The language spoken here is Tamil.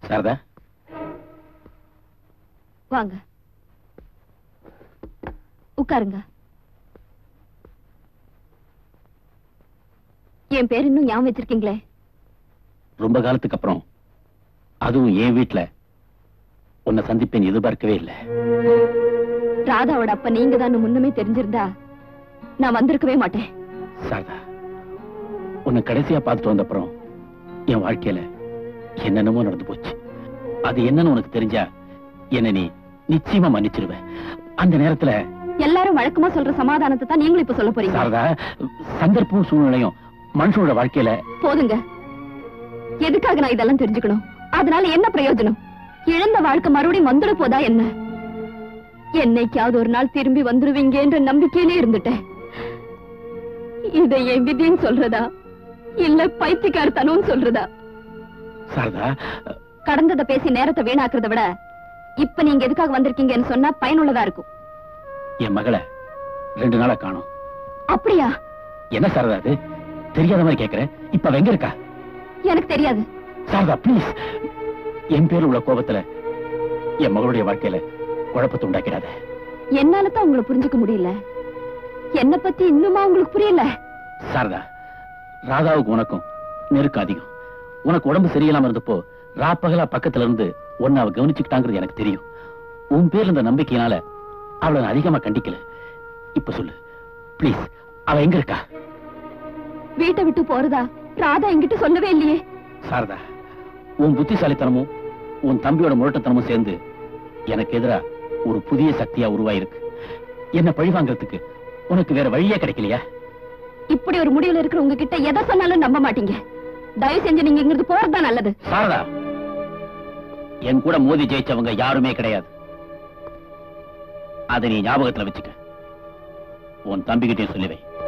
சாரதா வாங்க உட்காருங்க என் பேர் இன்னும் ஞாபகம் வச்சிருக்கீங்களே ரொம்ப காலத்துக்கு அப்புறம் அதுவும் என் வீட்டுல உன்னை சந்திப்பேன் எதிர்பார்க்கவே இல்லை ராதாவோட அப்ப நீங்க தான் முன்னமே தெரிஞ்சிருந்தா நான் வந்திருக்கவே மாட்டேன் சாரதா உன்னை கடைசியா பார்த்துட்டு வந்த அப்புறம் என் வாழ்க்கையில என்னென்னமோ நடந்து போச்சு அது என்னன்னு உனக்கு தெரிஞ்சா என்ன நீ நிச்சயமா மன்னிச்சிருவ அந்த நேரத்துல எல்லாரும் வழக்கமா சொல்ற சமாதானத்தை தான் நீங்களும் இப்ப சொல்ல போறீங்க சாரதா சந்தர்ப்பம் சூழ்நிலையும் மனுஷனோட வாழ்க்கையில போதுங்க எதுக்காக நான் இதெல்லாம் தெரிஞ்சுக்கணும் அதனால என்ன பிரயோஜனம் இழந்த வாழ்க்கை மறுபடியும் வந்துட போதா என்ன என்னைக்காவது ஒரு நாள் திரும்பி வந்துருவீங்கன்ற நம்பிக்கையிலே இருந்துட்டேன் இதை என் விதின்னு சொல்றதா இல்ல பைத்தியக்காரத்தனம் சொல்றதா சாரதா கடந்ததை பேசி நேரத்தை வீணாக்குறத விட இப்ப நீங்க எதுக்காக வந்திருக்கீங்கன்னு சொன்னா பயனுள்ளதா இருக்கும் என் மகளை ரெண்டு நாளா காணோம் அப்படியா என்ன சாரதா அது தெரியாத மாதிரி கேக்குற இப்ப அவ எங்க இருக்கா எனக்கு தெரியாது சாரதா ப்ளீஸ் என் பேர்ல உள்ள கோபத்துல என் மகளுடைய வாழ்க்கையில குழப்பத்தை உண்டாக்கிடாத என்னால தான் உங்களை புரிஞ்சுக்க முடியல என்ன பத்தி இன்னுமா உங்களுக்கு புரியல சாரதா ராதாவுக்கு உனக்கும் நெருக்கம் அதிகம் உனக்கு உடம்பு சரியில்லாம இருந்தப்போ ராப்பகலா பக்கத்துல இருந்து உன்னை அவ கவனிச்சுக்கிட்டாங்கிறது எனக்கு தெரியும் உன் பேர்ல இந்த நம்பிக்கையினால அவளை நான் அதிகமா கண்டிக்கல இப்ப சொல்லு ப்ளீஸ் அவ எங்க இருக்கா வீட்டை விட்டு போறதா ராதா என்கிட்ட சொல்லவே இல்லையே சாரதா உன் புத்திசாலித்தனமும் உன் தம்பியோட முரட்டத்தனமும் சேர்ந்து எனக்கு எதிரா ஒரு புதிய சக்தியா உருவாயிருக்கு என்ன பழிவாங்கறதுக்கு உனக்கு வேற வழியே கிடைக்கலையா இப்படி ஒரு முடிவுல இருக்கிற உங்ககிட்ட எதை சொன்னாலும் நம்ப மாட்டீங்க தயவு செஞ்சு நீங்க இங்கிருந்து போறதுதான் நல்லது சாரதா என் கூட மோதி ஜெயிச்சவங்க யாருமே கிடையாது அதை நீ ஞாபகத்துல வச்சுக்க உன் தம்பிகிட்டே சொல்லி வை